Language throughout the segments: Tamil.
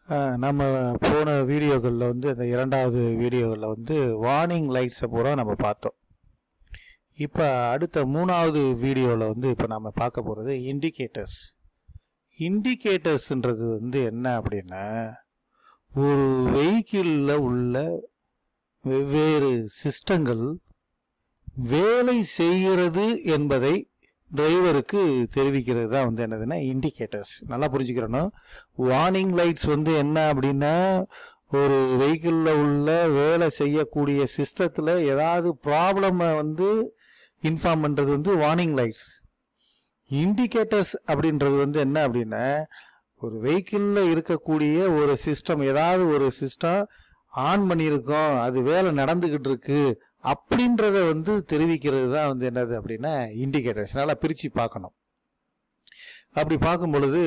அஹ் நம்ம போன வீடியோகளில் வந்து அந்த இரண்டாவது வீடியோகளில் வந்து வார்னிங் லைட்ஸை பூரா நம்ம பார்த்தோம் இப்போ அடுத்த மூணாவது வீடியோவில் வந்து இப்போ நம்ம பார்க்க போகிறது இண்டிகேட்டர்ஸ் இண்டிகேட்டர்ஸ்ன்றது வந்து என்ன அப்படின்னா ஒரு வெஹிக்கிளில் உள்ள வெவ்வேறு சிஸ்டங்கள் வேலை செய்கிறது என்பதை டிரைவருக்கு தெரிவிக்கிறது தான் வந்து என்னதுன்னா இண்டிகேட்டர்ஸ் நல்லா புரிஞ்சுக்கிறணும் வார்னிங் லைட்ஸ் வந்து என்ன அப்படின்னா ஒரு வெஹிக்கிளில் உள்ள வேலை செய்யக்கூடிய சிஸ்டத்தில் ஏதாவது ப்ராப்ளமை வந்து இன்ஃபார்ம் பண்ணுறது வந்து வார்னிங் லைட்ஸ் இண்டிகேட்டர்ஸ் அப்படின்றது வந்து என்ன அப்படின்னா ஒரு வெஹிக்கிளில் இருக்கக்கூடிய ஒரு சிஸ்டம் ஏதாவது ஒரு சிஸ்டம் ஆன் பண்ணியிருக்கோம் அது வேலை நடந்துக்கிட்டு இருக்கு அப்படின்றத வந்து தெரிவிக்கிறது தான் வந்து என்னது அப்படின்னா இண்டிகேட்டர்ஸ் நல்லா பிரித்து பார்க்கணும் அப்படி பார்க்கும் பொழுது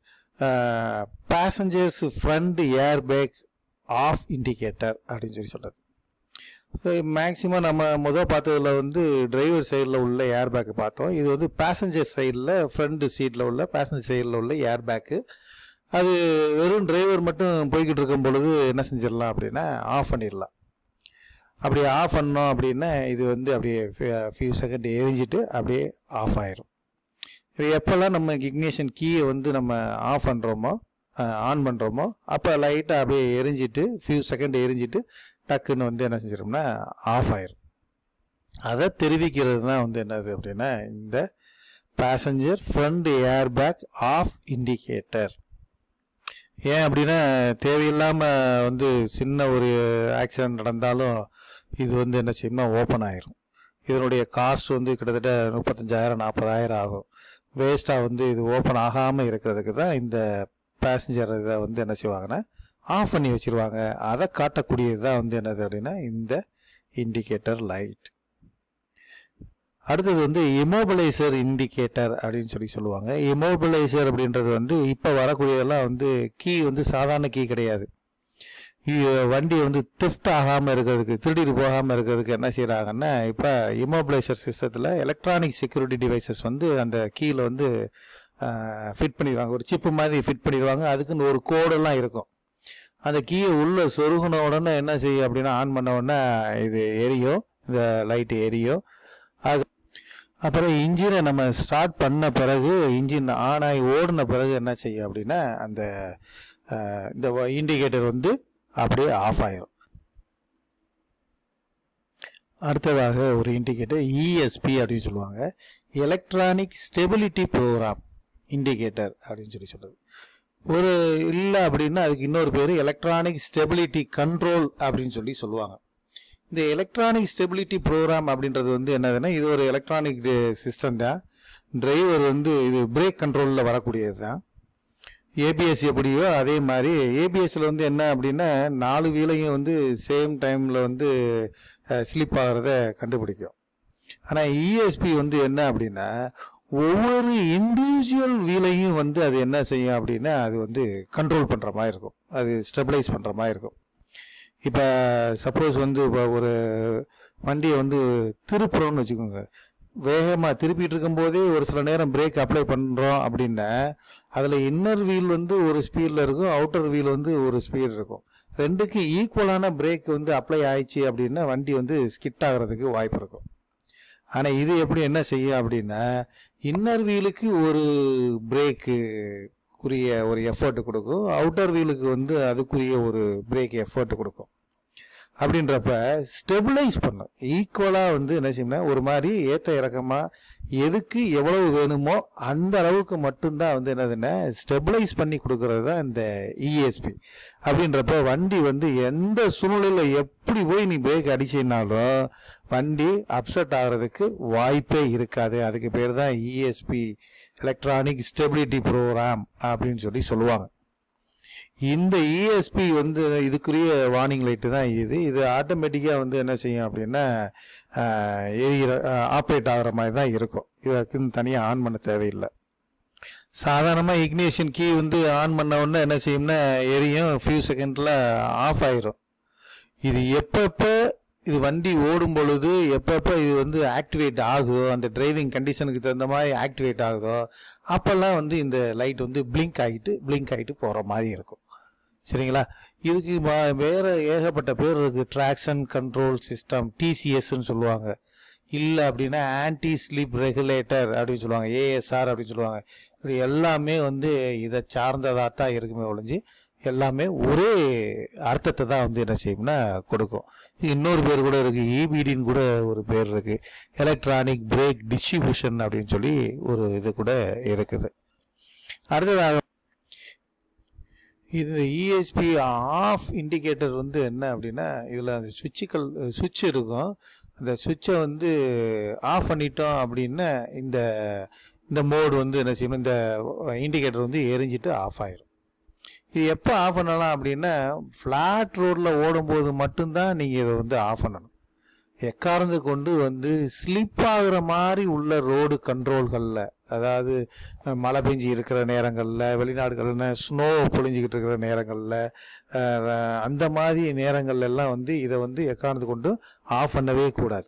passengers front air bag off indicator அப்படின்னு சொல்லி சொல்கிறது ஸோ மேக்ஸிமம் நம்ம முதல் பார்த்ததுல வந்து டிரைவர் சைடில் உள்ள ஏர் பேக்கு பார்த்தோம் இது வந்து பேசஞ்சர் சைடில் ஃப்ரண்ட் சீட்டில் உள்ள பேசஞ்சர் சைடில் உள்ள ஏர் பேக்கு அது வெறும் டிரைவர் மட்டும் போய்கிட்டு இருக்கும் பொழுது என்ன செஞ்சிடலாம் அப்படின்னா ஆஃப் பண்ணிடலாம் அப்படி ஆஃப் பண்ணோம் அப்படின்னா இது வந்து அப்படியே ஃபியூ செகண்ட் எரிஞ்சிட்டு அப்படியே ஆஃப் ஆயிரும் இது எப்போல்லாம் நம்ம இக்னேஷன் கீயை வந்து நம்ம ஆஃப் பண்ணுறோமோ ஆன் பண்ணுறோமோ அப்போ லைட்டாக அப்படியே எரிஞ்சிட்டு ஃபியூ செகண்ட் எரிஞ்சிட்டு டக்குன்னு வந்து என்ன செஞ்சிடும்னா ஆஃப் ஆயிரும் அதை தெரிவிக்கிறது தான் வந்து என்னது அப்படின்னா இந்த passenger front air bag off indicator ஏன் அப்படின்னா தேவையில்லாமல் வந்து சின்ன ஒரு ஆக்சிடென்ட் நடந்தாலும் இது வந்து என்ன செய்யும்னா ஓப்பன் ஆயிரும் இதனுடைய காஸ்ட் வந்து கிட்டத்தட்ட முப்பத்தஞ்சாயிரம் நாற்பதாயிரம் ஆகும் வேஸ்ட்டாக வந்து இது ஓப்பன் ஆகாமல் இருக்கிறதுக்கு தான் இந்த பேசஞ்சர் இதை வந்து என்ன செய்வாங்கன்னா ஆஃப் பண்ணி வச்சுருவாங்க அதை காட்டக்கூடியது தான் வந்து என்னது அப்படின்னா இந்த இண்டிகேட்டர் லைட் அடுத்தது வந்து இமோபிளைசர் இண்டிகேட்டர் அப்படின்னு சொல்லி சொல்லுவாங்க இமோபிளைசர் அப்படின்றது வந்து இப்போ வரக்கூடியதெல்லாம் வந்து கீ வந்து சாதாரண கீ கிடையாது இ- வண்டி வந்து திஃப்ட் ஆகாமல் இருக்கிறதுக்கு திருடிட்டு போகாமல் இருக்கிறதுக்கு என்ன செய்கிறாங்கன்னா இப்போ இமோபிளைசர் சிஸ்டத்தில் எலக்ட்ரானிக் செக்யூரிட்டி டிவைசஸ் வந்து அந்த கீயில் வந்து ஃபிட் பண்ணிடுவாங்க ஒரு சிப்பு மாதிரி ஃபிட் பண்ணிடுவாங்க அதுக்குன்னு ஒரு கோடெல்லாம் இருக்கும் அந்த கீயை உள்ளே சொருகுன உடனே என்ன செய்யும் அப்படின்னா ஆன் பண்ண உடனே இது எரியும் இந்த லைட் எரியும் அது அப்புறம் இன்ஜினை நம்ம ஸ்டார்ட் பண்ண பிறகு இன்ஜின் ஆன் ஆகி ஓடின பிறகு என்ன செய்யும் அப்படின்னா அந்த அஹ், இந்த இண்டிகேட்டர் வந்து அப்படியே ஆஃப் ஆயிரும் அடுத்ததாக ஒரு இண்டிகேட்டர் இஎஸ்பி அப்படின்னு சொல்லுவாங்க எலக்ட்ரானிக் ஸ்டெபிலிட்டி ப்ரோக்ராம் இண்டிகேட்டர் அப்படின்னு சொல்லி சொல்றது ஒரு இல்லை அப்படின்னா அதுக்கு இன்னொரு பேர் எலக்ட்ரானிக் ஸ்டெபிலிட்டி கண்ட்ரோல் அப்படின்னு சொல்லி சொல்லுவாங்க இந்த எலக்ட்ரானிக் ஸ்டெபிலிட்டி ப்ரோக்ராம் அப்படின்றது வந்து என்னதுன்னா இது ஒரு எலக்ட்ரானிக் சிஸ்டம் தான் டிரைவர் வந்து இது பிரேக் கண்ட்ரோலில் வரக்கூடியது தான் ஏபிஎஸ் எப்படியோ அதே மாதிரி ஏபிஎஸ்ல வந்து என்ன அப்படின்னா நாலு வீலையும் வந்து சேம் டைமில் வந்து ஸ்லிப் ஆகிறத கண்டுபிடிக்கும் ஆனால் இஎஸ்பி வந்து என்ன அப்படின்னா ஒவ்வொரு இண்டிவிஜுவல் வீலையும் வந்து அது என்ன செய்யும் அப்படின்னா அது வந்து கண்ட்ரோல் பண்ணுற மாதிரி இருக்கும் அது ஸ்டெபிளைஸ் பண்ணுற மாதிரி இருக்கும் இப்போ சப்போஸ் வந்து இப்போ ஒரு வண்டியை வந்து திருப்புறோம்னு வச்சுக்கோங்க வேகமாக திருப்பிட்டு இருக்கும்போதே ஒரு சில நேரம் பிரேக் அப்ளை பண்ணுறோம் அப்படின்னா அதில் இன்னர் வீல் வந்து ஒரு ஸ்பீடில் இருக்கும் அவுட்டர் வீல் வந்து ஒரு ஸ்பீடு இருக்கும் ரெண்டுக்கு ஈக்குவலான பிரேக் வந்து அப்ளை ஆயிடுச்சு அப்படின்னா வண்டி வந்து ஸ்கிட் ஆகிறதுக்கு வாய்ப்பு இருக்கும் ஆனால் இது எப்படி என்ன செய்யும் அப்படின்னா இன்னர் வீலுக்கு ஒரு பிரேக்கு குறிய ஒரு எஃபர்ட் கொடுக்கும் அவுட்டர் வீலுக்கு வந்து அதுக்குரிய ஒரு பிரேக் எஃபர்ட் கொடுக்கும் அப்படின்றப்ப ஸ்டெபிளைஸ் பண்ணும் ஈக்குவலாக வந்து என்ன செய்யணும்னா ஒரு மாதிரி ஏற்ற இறக்கமாக எதுக்கு எவ்வளவு வேணுமோ அந்த அளவுக்கு மட்டும்தான் வந்து என்னதுன்னா ஸ்டெபிளைஸ் பண்ணி கொடுக்கறது தான் இந்த இஎஸ்பி அப்படின்றப்ப வண்டி வந்து எந்த சூழ்நிலையில் எப்படி போய் நீ பிரேக் அடிச்சினாலும் வண்டி அப்செட் ஆகிறதுக்கு வாய்ப்பே இருக்காது அதுக்கு பேர் தான் இஎஸ்பி எலக்ட்ரானிக் ஸ்டெபிலிட்டி ப்ரோக்ராம் அப்படின்னு சொல்லி சொல்லுவாங்க இந்த இஎஸ்பி வந்து இதுக்குரிய வார்னிங் லைட்டு தான் இது இது ஆட்டோமேட்டிக்காக வந்து என்ன செய்யும் அப்படின்னா ஆஹ், எரியிற ஆப்ரேட் ஆகிற மாதிரி தான் இருக்கும் இதுக்குன்னு தனியாக ஆன் பண்ண தேவையில்லை சாதாரணமாக இக்னேஷன் கீ வந்து ஆன் பண்ண உடனே என்ன செய்யும்னா எரியும் ஃபியூ செகண்டில் ஆஃப் ஆயிரும் இது எப்பப்போ இது வண்டி ஓடும் பொழுது எப்பப்போ இது வந்து ஆக்டிவேட் ஆகுதோ அந்த டிரைவிங் கண்டிஷனுக்கு தகுந்த மாதிரி ஆக்டிவேட் ஆகுதோ அப்போல்லாம் வந்து இந்த லைட் வந்து பிளிங்க் ஆகிட்டு பிளிங்க் ஆகிட்டு போகிற மாதிரி இருக்கும் சரிங்களா இதுக்கு ம- வேற ஏகப்பட்ட பேர் இருக்கு ட்ராக்ஷன் கண்ட்ரோல் சிஸ்டம் டிசிஎஸ்ன்னு சொல்லுவாங்க இல்லை அப்படின்னா ஆன்டி ஸ்லீப் ரெகுலேட்டர் அப்படின்னு சொல்லுவாங்க ஏஎஸ்ஆர் அப்படின்னு சொல்லுவாங்க இப்படி எல்லாமே வந்து இதை சார்ந்ததாக தான் இருக்குமே ஒழிஞ்சு எல்லாமே ஒரே அர்த்தத்தை தான் வந்து என்ன செய்யும்னா கொடுக்கும் இன்னொரு பேர் கூட இருக்கு இபிடின்னு கூட ஒரு பேர் இருக்கு எலக்ட்ரானிக் பிரேக் டிஸ்ட்ரிபியூஷன் அப்படின்னு சொல்லி ஒரு இது கூட இருக்குது அடுத்ததாக இது இஎஸ்பி ஆஃப் இண்டிகேட்டர் வந்து என்ன அப்படின்னா இதில் அந்த சுவிட்சுகள் சுவிட்ச் இருக்கும் அந்த சுவிட்சை வந்து ஆஃப் பண்ணிட்டோம் அப்படின்னா இந்த இந்த மோடு வந்து என்ன செய்யணும் இந்த இண்டிகேட்டர் வந்து எரிஞ்சிட்டு ஆஃப் ஆயிரும் இது எப்போ ஆஃப் பண்ணலாம் அப்படின்னா ஃப்ளாட் ரோட்டில் ஓடும்போது மட்டும்தான் நீங்கள் இதை வந்து ஆஃப் பண்ணணும் எக்காரந்து கொண்டு வந்து ஸ்லிப் ஆகுற மாதிரி உள்ள ரோடு கண்ட்ரோல்களில் அதாவது அஹ், மழை பெஞ்சு இருக்கிற நேரங்களில் வெளிநாடுகளில் ஸ்னோ பொழிஞ்சிக்கிட்டு இருக்கிற நேரங்களில் அந்த மாதிரி நேரங்கள்ல எல்லாம் வந்து இதை வந்து எக்காரணத்து கொண்டு ஆஃப் பண்ணவே கூடாது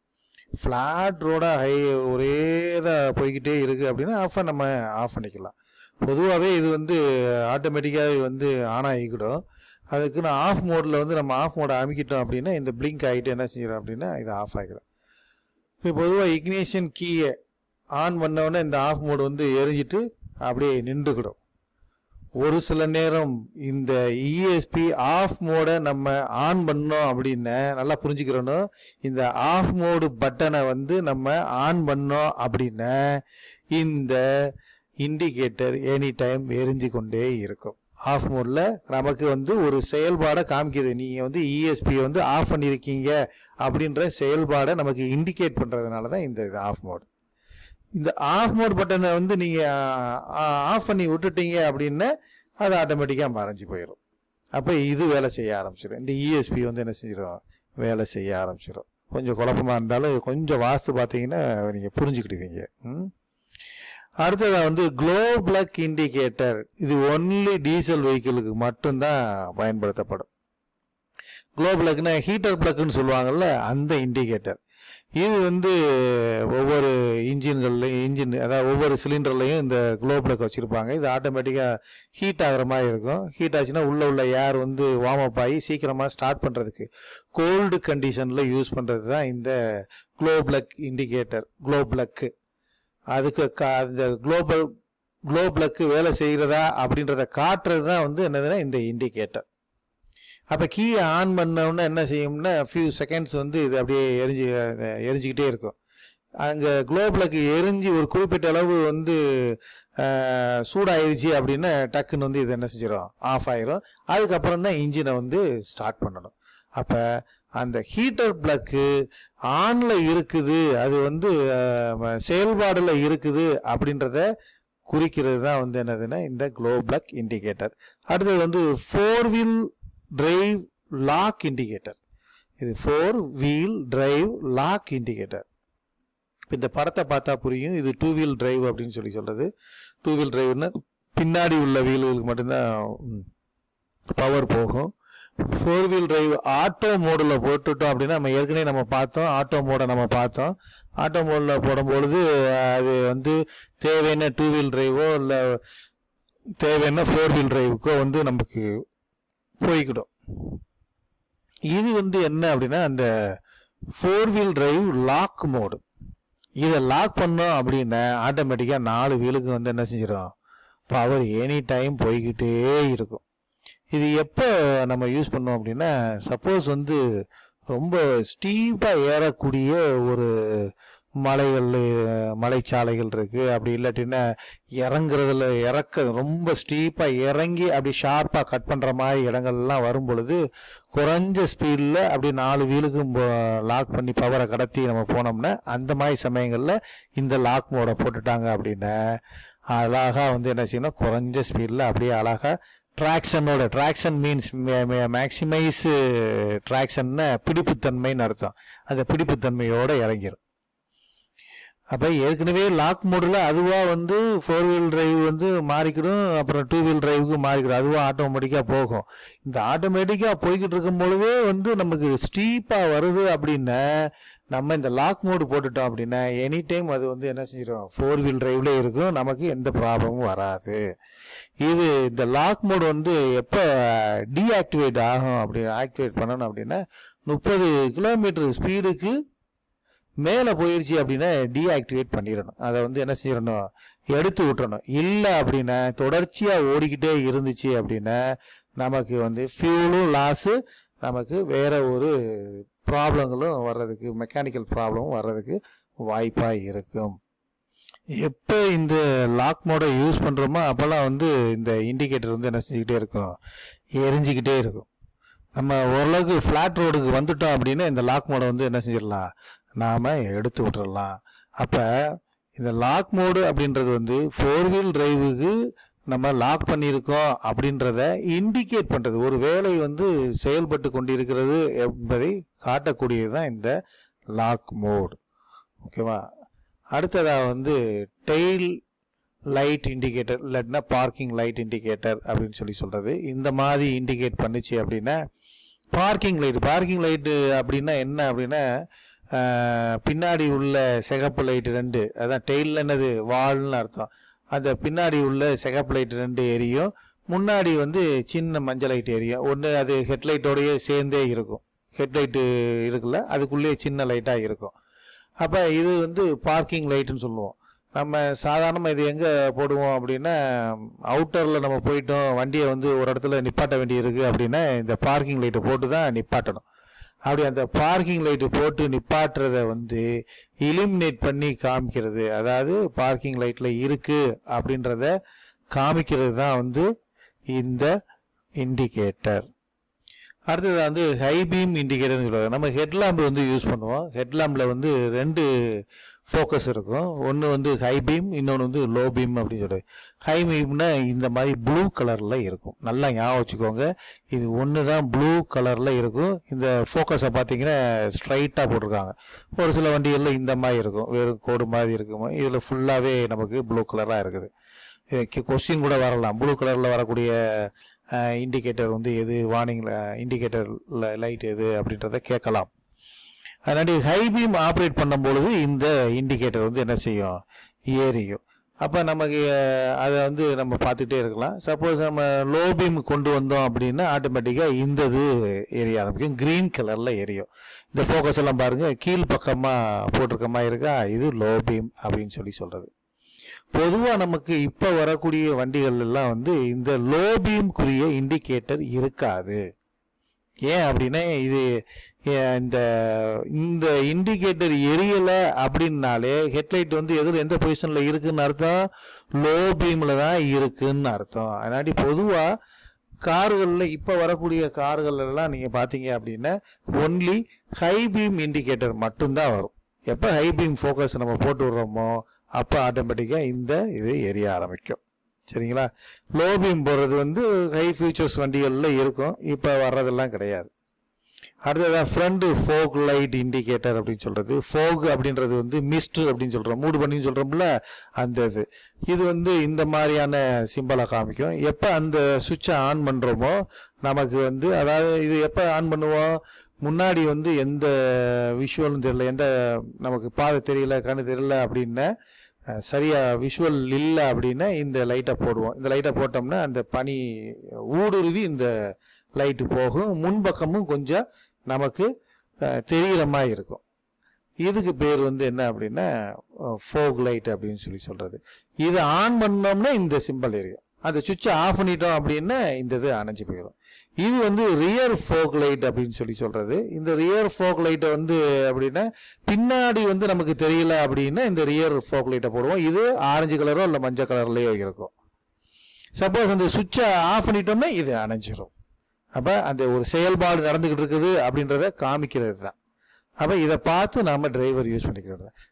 ஃப்ளாட் ரோடாக ஹை ஒரே இதாக போய்கிட்டே இருக்குது அப்படின்னா ஆஃப் நம்ம ஆஃப் பண்ணிக்கலாம் பொதுவாகவே இது வந்து ஆட்டோமேட்டிக்காக வந்து ஆன் ஆகிக்கிடும் அதுக்கு நான் ஆஃப் மோடில் வந்து நம்ம ஆஃப் மோடை அமைக்கிட்டோம் அப்படின்னா இந்த பிளிங்க் ஆகிட்டு என்ன செஞ்சிடும் அப்படின்னா இது ஆஃப் ஆகிடும் இப்போ பொதுவாக இக்னேஷன் கீயை ஆன் பண்ண உடனே இந்த ஆஃப் மோடு வந்து எரிஞ்சிட்டு அப்படியே நின்றுக்கிடும் ஒரு சில நேரம் இந்த இஎஸ்பி ஆஃப் மோடை நம்ம ஆன் பண்ணோம் அப்படின்னா நல்லா புரிஞ்சுக்கிறணும் இந்த ஆஃப் மோடு பட்டனை வந்து நம்ம ஆன் பண்ணோம் அப்படின்னா இந்த இண்டிகேட்டர் எனி டைம் எரிஞ்சு கொண்டே இருக்கும் ஆஃப் மோடில் நமக்கு வந்து ஒரு செயல்பாடை காமிக்குது நீங்கள் வந்து இஎஸ்பி வந்து ஆஃப் பண்ணியிருக்கீங்க அப்படின்ற செயல்பாடை நமக்கு இண்டிகேட் பண்ணுறதுனால தான் இந்த இது ஆஃப் மோட் இந்த ஆஃப் மோட் பட்டனை வந்து நீங்கள் ஆஃப் பண்ணி விட்டுட்டீங்க அப்படின்னா அது ஆட்டோமேட்டிக்காக மறைஞ்சு போயிடும் அப்போ இது வேலை செய்ய ஆரம்பிச்சிடும் இந்த இஎஸ்பி வந்து என்ன செஞ்சிடும் வேலை செய்ய ஆரம்பிச்சிடும் கொஞ்சம் குழப்பமாக இருந்தாலும் கொஞ்சம் வாஸ்து பார்த்தீங்கன்னா நீங்கள் புரிஞ்சுக்கிடுவீங்க ம் அடுத்ததாக வந்து க்ளோ பிளக் இண்டிகேட்டர் இது ஒன்லி டீசல் வெஹிக்கிளுக்கு மட்டும்தான் பயன்படுத்தப்படும் க்ளோ பிளக்னா ஹீட்டர் பிளக்னு சொல்லுவாங்கல்ல அந்த இண்டிகேட்டர் இது வந்து ஒவ்வொரு இன்ஜின்கள்லையும் இன்ஜின் அதாவது ஒவ்வொரு சிலிண்டர்லையும் இந்த க்ளோ பிளக் வச்சுருப்பாங்க இது ஆட்டோமேட்டிக்காக ஹீட் ஆகிற மாதிரி இருக்கும் ஹீட் ஆச்சுன்னா உள்ளே உள்ள ஏர் வந்து வார்ம் அப் ஆகி சீக்கிரமாக ஸ்டார்ட் பண்ணுறதுக்கு கோல்டு கண்டிஷனில் யூஸ் பண்ணுறது தான் இந்த glow plug indicator glow plug அதுக்கு கா இந்த குளோபல் குளோபலுக்கு வேலை செய்கிறதா அப்படின்றத காட்டுறது தான் வந்து என்னதுன்னா இந்த இண்டிகேட்டர் அப்போ கீயை ஆன் பண்ணோம்னா என்ன செய்யும்னா ஃபியூ செகண்ட்ஸ் வந்து இது அப்படியே எரிஞ்சு அஹ், எரிஞ்சுக்கிட்டே இருக்கும் அங்கே குளோபலுக்கு எரிஞ்சு ஒரு குறிப்பிட்ட அளவு வந்து அஹ், சூடாயிருச்சு அப்படின்னா டக்குன்னு வந்து இது என்ன செஞ்சிடும் ஆஃப் ஆயிரும் அதுக்கப்புறம் தான் இன்ஜினை வந்து ஸ்டார்ட் பண்ணணும் அப்போ அந்த ஹீட்டர் பிளக்கு ஆனில் இருக்குது அது வந்து அஹ், செயல்பாடுல இருக்குது அப்படின்றத குறிக்கிறது தான் வந்து என்னதுன்னா இந்த க்ளோ பிளக் இண்டிகேட்டர் அடுத்தது வந்து four wheel drive lock indicator இது four wheel drive lock indicator இந்த படத்தை பார்த்தா புரியும் இது டூ வீல் டிரைவ் அப்படின்னு சொல்லி சொல்றது டூ வீல் டிரைவ்னா பின்னாடி உள்ள வீலுகளுக்கு மட்டும்தான் பவர் போகும் ஃபோர் வீல் டிரைவ் ஆட்டோ மோடில் போட்டுட்டோம் அப்படின்னா நம்ம ஏற்கனவே நம்ம பார்த்தோம் ஆட்டோ மோடை நம்ம பார்த்தோம் ஆட்டோ மோடில் போடும்பொழுது அது வந்து தேவையான டூ வீல் டிரைவோ இல்லை தேவையான ஃபோர் வீல் டிரைவுக்கோ வந்து நமக்கு போய்க்கிடும் இது வந்து என்ன அப்படின்னா அந்த four wheel drive lock mode இதை லாக் பண்ணோம் அப்படின்னா ஆட்டோமேட்டிக்காக நாலு வீலுக்கு வந்து என்ன செஞ்சிடும் பவர் எனி டைம் போய்கிட்டே இருக்கும் இது எப்போ நம்ம யூஸ் பண்ணோம் அப்படின்னா சப்போஸ் வந்து ரொம்ப ஸ்டீப்பாக ஏறக்கூடிய ஒரு மலைகள் மலைச்சாலைகள் இருக்குது அப்படி இல்லாட்டின்னா இறங்குறதுல இறக்க ரொம்ப ஸ்டீப்பாக இறங்கி அப்படி ஷார்ப்பாக கட் பண்ணுற மாதிரி இடங்கள்லாம் வரும் பொழுது குறைஞ்ச ஸ்பீடில் அப்படி நாலு வீலுக்கும் லாக் பண்ணி பவரை கடத்தி நம்ம போனோம்னா அந்த மாதிரி சமயங்களில் இந்த லாக் மோடை போட்டுட்டாங்க அப்படின்னா அழகாக வந்து என்ன செய்யணும் குறைஞ்ச ஸ்பீடில் அப்படியே அழகாக ட்ராக்ஷனோட ட்ராக்ஷன் மீன்ஸ் மேக்சிமைஸ் ட்ராக்ஷன்னா பிடிப்புத்தன்மைன்னு அர்த்தம் அந்த பிடிப்புத்தன்மையோடு இறங்கிரும் அப்போ ஏற்கனவே லாக் மோடில் அதுவாக வந்து ஃபோர் வீல் டிரைவ் வந்து மாறிக்கிடும் அப்புறம் டூ வீல் டிரைவுக்கு மாறிக்கிடும் அதுவாக ஆட்டோமேட்டிக்காக போகும் இந்த ஆட்டோமேட்டிக்காக போய்கிட்டு இருக்கும் பொழுதே வந்து நமக்கு ஸ்டீப்பாக வருது அப்படின்னா நம்ம இந்த லாக் மோடு போட்டுட்டோம் அப்படின்னா எனி டைம் அது வந்து என்ன செஞ்சிடும் ஃபோர் வீல் டிரைவ்ல இருக்கும் நமக்கு எந்த ப்ராப்ளமும் வராது இது இந்த லாக் மோடு வந்து எப்போ டீஆக்டிவேட் ஆகும் அப்படி ஆக்டிவேட் பண்ணணும் அப்படின்னா முப்பது கிலோமீட்டர் ஸ்பீடுக்கு மேலே போயிடுச்சு அப்படின்னா டீஆக்டிவேட் பண்ணிடணும் அதை வந்து என்ன செய்யணும் எடுத்து விட்டுறணும் இல்லை அப்படின்னா தொடர்ச்சியாக ஓடிக்கிட்டே இருந்துச்சு அப்படின்னா நமக்கு வந்து ஃபியூலும் லாஸு நமக்கு வேற ஒரு ப்ராப்ளங்களும் வர்றதுக்கு மெக்கானிக்கல் ப்ராப்ளமும் வர்றதுக்கு வாய்ப்பாக இருக்கும் எப்போ இந்த லாக் மோடை யூஸ் பண்ணுறோமோ அப்போல்லாம் வந்து இந்த இண்டிகேட்டர் வந்து என்ன செஞ்சுக்கிட்டே இருக்கும் எரிஞ்சிக்கிட்டே இருக்கும் நம்ம ஓரளவுக்கு ஃப்ளாட் ரோடுக்கு வந்துட்டோம் அப்படின்னு இந்த லாக் மோடை வந்து என்ன செஞ்சிடலாம் நாம் எடுத்து விட்டுறலாம் அப்போ இந்த லாக் மோடு அப்படின்றது வந்து ஃபோர் வீல் டிரைவுக்கு நம்ம லாக் பண்ணியிருக்கோம் அப்படின்றத இண்டிகேட் பண்ணுறது ஒரு வேலை வந்து செயல்பட்டு கொண்டிருக்கிறது என்பதை காட்டக்கூடியது தான் இந்த லாக் மோட் ஓகேவா அடுத்ததாக வந்து டெயில் லைட் இண்டிகேட்டர் இல்லாட்டினா பார்க்கிங் லைட் இண்டிகேட்டர் அப்படின்னு சொல்லி சொல்கிறது இந்த மாதிரி இண்டிகேட் பண்ணுச்சு அப்படின்னா பார்க்கிங் லைட் பார்க்கிங் லைட்டு அப்படின்னா என்ன அப்படின்னா ஆஹ், பின்னாடி உள்ள சிகப்பு லைட் ரெண்டு அதான் டெயில் என்னது வால்னு அர்த்தம் அந்த பின்னாடி உள்ள சிகப்பு லைட் ரெண்டு எரியும் முன்னாடி வந்து சின்ன மஞ்சள் லைட் எரியும் ஒன்று அது ஹெட்லைட்டோடயே சேர்ந்தே இருக்கும் ஹெட்லைட்டு இருக்குல்ல அதுக்குள்ளேயே சின்ன லைட்டாக இருக்கும் அப்போ இது வந்து பார்க்கிங் லைட்டுன்னு சொல்லுவோம் நம்ம சாதாரணமாக இது எங்கே போடுவோம் அப்படின்னா அவுட்டரில் நம்ம போயிட்டோம் வண்டியை வந்து ஒரு இடத்துல நிப்பாட்ட வேண்டியிருக்கு அப்படின்னா இந்த பார்க்கிங் லைட்டை போட்டு தான் நிப்பாட்டணும் அப்படி அந்த பார்க்கிங் லைட்டு போட்டு நிப்பாட்டுறத வந்து இலிமினேட் பண்ணி காமிக்கிறது அதாவது பார்க்கிங் லைட்டில் இருக்குது அப்படின்றத காமிக்கிறது தான் வந்து இந்த இண்டிகேட்டர் அடுத்தது வந்து ஹை பீம் இண்டிகேட்டர்னு சொல்லுவாங்க நம்ம ஹெட்லாம்ப் வந்து யூஸ் பண்ணுவோம் ஹெட்லாம்பில் வந்து ரெண்டு ஃபோக்கஸ் இருக்கும் ஒன்று வந்து ஹை பீம் இன்னொன்று வந்து லோ பீம் அப்படின்னு சொல்லுவாங்க ஹை பீம்னா இந்த மாதிரி ப்ளூ கலரில் இருக்கும் நல்லா ஞாபகம் வச்சுக்கோங்க இது ஒன்று தான் ப்ளூ கலரில் இருக்கும் இந்த ஃபோக்கஸை பார்த்தீங்கன்னா ஸ்ட்ரைட்டாக போட்டிருக்காங்க ஒரு சில வண்டிகளில் இந்த மாதிரி இருக்கும் வெறும் கோடு மாதிரி இருக்கும் இதில் ஃபுல்லாகவே நமக்கு ப்ளூ கலராக இருக்குது கொஸ்டின் கூட வரலாம் ப்ளூ கலரில் வரக்கூடிய இண்டிகேட்டர் வந்து எது வார்னிங்கில் இண்டிகேட்டர் லைட் எது அப்படின்றத கேட்கலாம் அதனாடி ஹை பீம் ஆப்ரேட் பண்ணும் பொழுது இந்த இண்டிகேட்டர் வந்து என்ன செய்யும் ஏறியும் அப்போ நமக்கு அஹ், அதை வந்து நம்ம பார்த்துட்டே இருக்கலாம் சப்போஸ் நம்ம லோ பீம் கொண்டு வந்தோம் அப்படின்னா ஆட்டோமேட்டிக்காக இந்த இது எரிய ஆரம்பிக்கும் க்ரீன் கலரில் எரியும் இந்த ஃபோக்கஸ் எல்லாம் பாருங்கள் கீழ் பக்கமாக போட்டிருக்க மாதிரி இருக்கா இது லோ பீம் அப்படின்னு சொல்லி சொல்கிறது பொதுவாக நமக்கு இப்போ வரக்கூடிய வண்டிகள் எல்லாம் வந்து இந்த லோ பீம்க்குரிய இண்டிகேட்டர் இருக்காது ஏன் அப்படின்னா இது ஏன் இந்த இந்த இண்டிகேட்டர் எரியலை அப்படின்னாலே ஹெட்லைட் வந்து எதில் எந்த பொசிஷனில் இருக்குன்னு அர்த்தம் லோ பீமில் தான் இருக்குன்னு அர்த்தம் அதனாடி பொதுவாக கார்களில் இப்போ வரக்கூடிய கார்கள் எல்லாம் நீங்கள் பார்த்தீங்க அப்படின்னா ஒன்லி ஹை பீம் இண்டிகேட்டர் மட்டும்தான் வரும் எப்போ ஹை பீம் ஃபோக்கஸ் நம்ம போட்டு விடுறோமோ அப்போ ஆட்டோமேட்டிக்காக இந்த இது எரிய ஆரம்பிக்கும் சரிங்களா லோ பீம் போடுறது வந்து ஹை ஃபியூச்சர்ஸ் வண்டிகளில் இருக்கும் இப்போ வர்றதெல்லாம் கிடையாது அடுத்ததாக ஃப்ரண்ட் ஃபோக் லைட் இண்டிகேட்டர் அப்படின்னு சொல்கிறது ஃபோக் அப்படின்றது வந்து மிஸ்ட் அப்படின்னு சொல்கிறோம் மூடு பண்ணின்னு சொல்கிறோம்ல அந்த இது இது வந்து இந்த மாதிரியான சிம்பலை காமிக்கும் எப்போ அந்த சுவிட்சை ஆன் பண்ணுறோமோ நமக்கு வந்து அதாவது இது எப்போ ஆன் பண்ணுவோம் முன்னாடி வந்து எந்த விஷுவலும் தெரியல எந்த நமக்கு பாதை தெரியல கண்ணு தெரியல அப்படின்னா அஹ், சரியா விஷுவல் இல்லை அப்படின்னா இந்த லைட்டை போடுவோம் இந்த லைட்டை போட்டோம்னா அந்த பனி ஊடுருவி இந்த லைட்டு போகும் முன்பக்கமும் கொஞ்சம் நமக்கு அஹ், தெரிகிற மாதிரி இருக்கும் இதுக்கு பேர் வந்து என்ன அப்படின்னா ஃபோக் லைட் அப்படின்னு சொல்லி சொல்கிறது இது ஆன் பண்ணோம்னா இந்த சிம்பிள் எரியும் அந்த சுவிட்சை ஆஃப் பண்ணிட்டோம் அப்படின்னா இந்த இது அணைஞ்சு போயிடும் இது வந்து ரியர் ஃபோக் லைட் அப்படின்னு சொல்லி சொல்கிறது இந்த ரியர் ஃபோக் லைட்டை வந்து அப்படின்னா பின்னாடி வந்து நமக்கு தெரியல அப்படின்னா இந்த ரியர் ஃபோக் லைட்டை போடுவோம் இது ஆரஞ்சு கலரோ இல்லை மஞ்சள் கலர்லேயோ இருக்கும் சப்போஸ் அந்த சுவிட்சை ஆஃப் பண்ணிட்டோம்னா இது அணைஞ்சிரும் அப்போ அந்த ஒரு செயல்பாடு நடந்துக்கிட்டு இருக்குது அப்படின்றத காமிக்கிறது தான் அப்போ இதை பார்த்து நாம் டிரைவர் யூஸ் பண்ணிக்கிறது தான்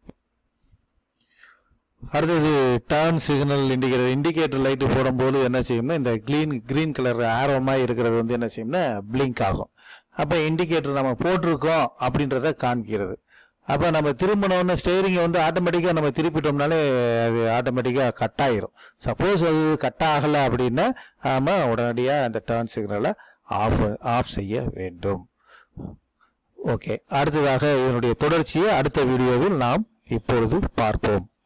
அடுத்தது turn signal indicator indicator light போடும்போது என்ன செய்யும்னா இந்த க்ளீன் க்ரீன் கலர் ஆரோமாக இருக்கிறது வந்து என்ன செய்யும்னா பிளிங்க் ஆகும் அப்போ இண்டிகேட்டர் நம்ம போட்டிருக்கோம் அப்படின்றத காமிக்கிறது அப்போ நம்ம திரும்பினோன்னு ஸ்டேரிங்கை வந்து ஆட்டோமேட்டிக்காக நம்ம திருப்பிட்டோம்னாலே அது ஆட்டோமேட்டிக்காக கட் ஆகிரும் சப்போஸ் அது கட் ஆகலை அப்படின்னா நாம் உடனடியாக அந்த டர்ன் சிக்னலை ஆஃப் ஆஃப் செய்ய வேண்டும் ஓகே அடுத்ததாக இதனுடைய தொடர்ச்சியை அடுத்த வீடியோவில் நாம் இப்பொழுது பார்ப்போம்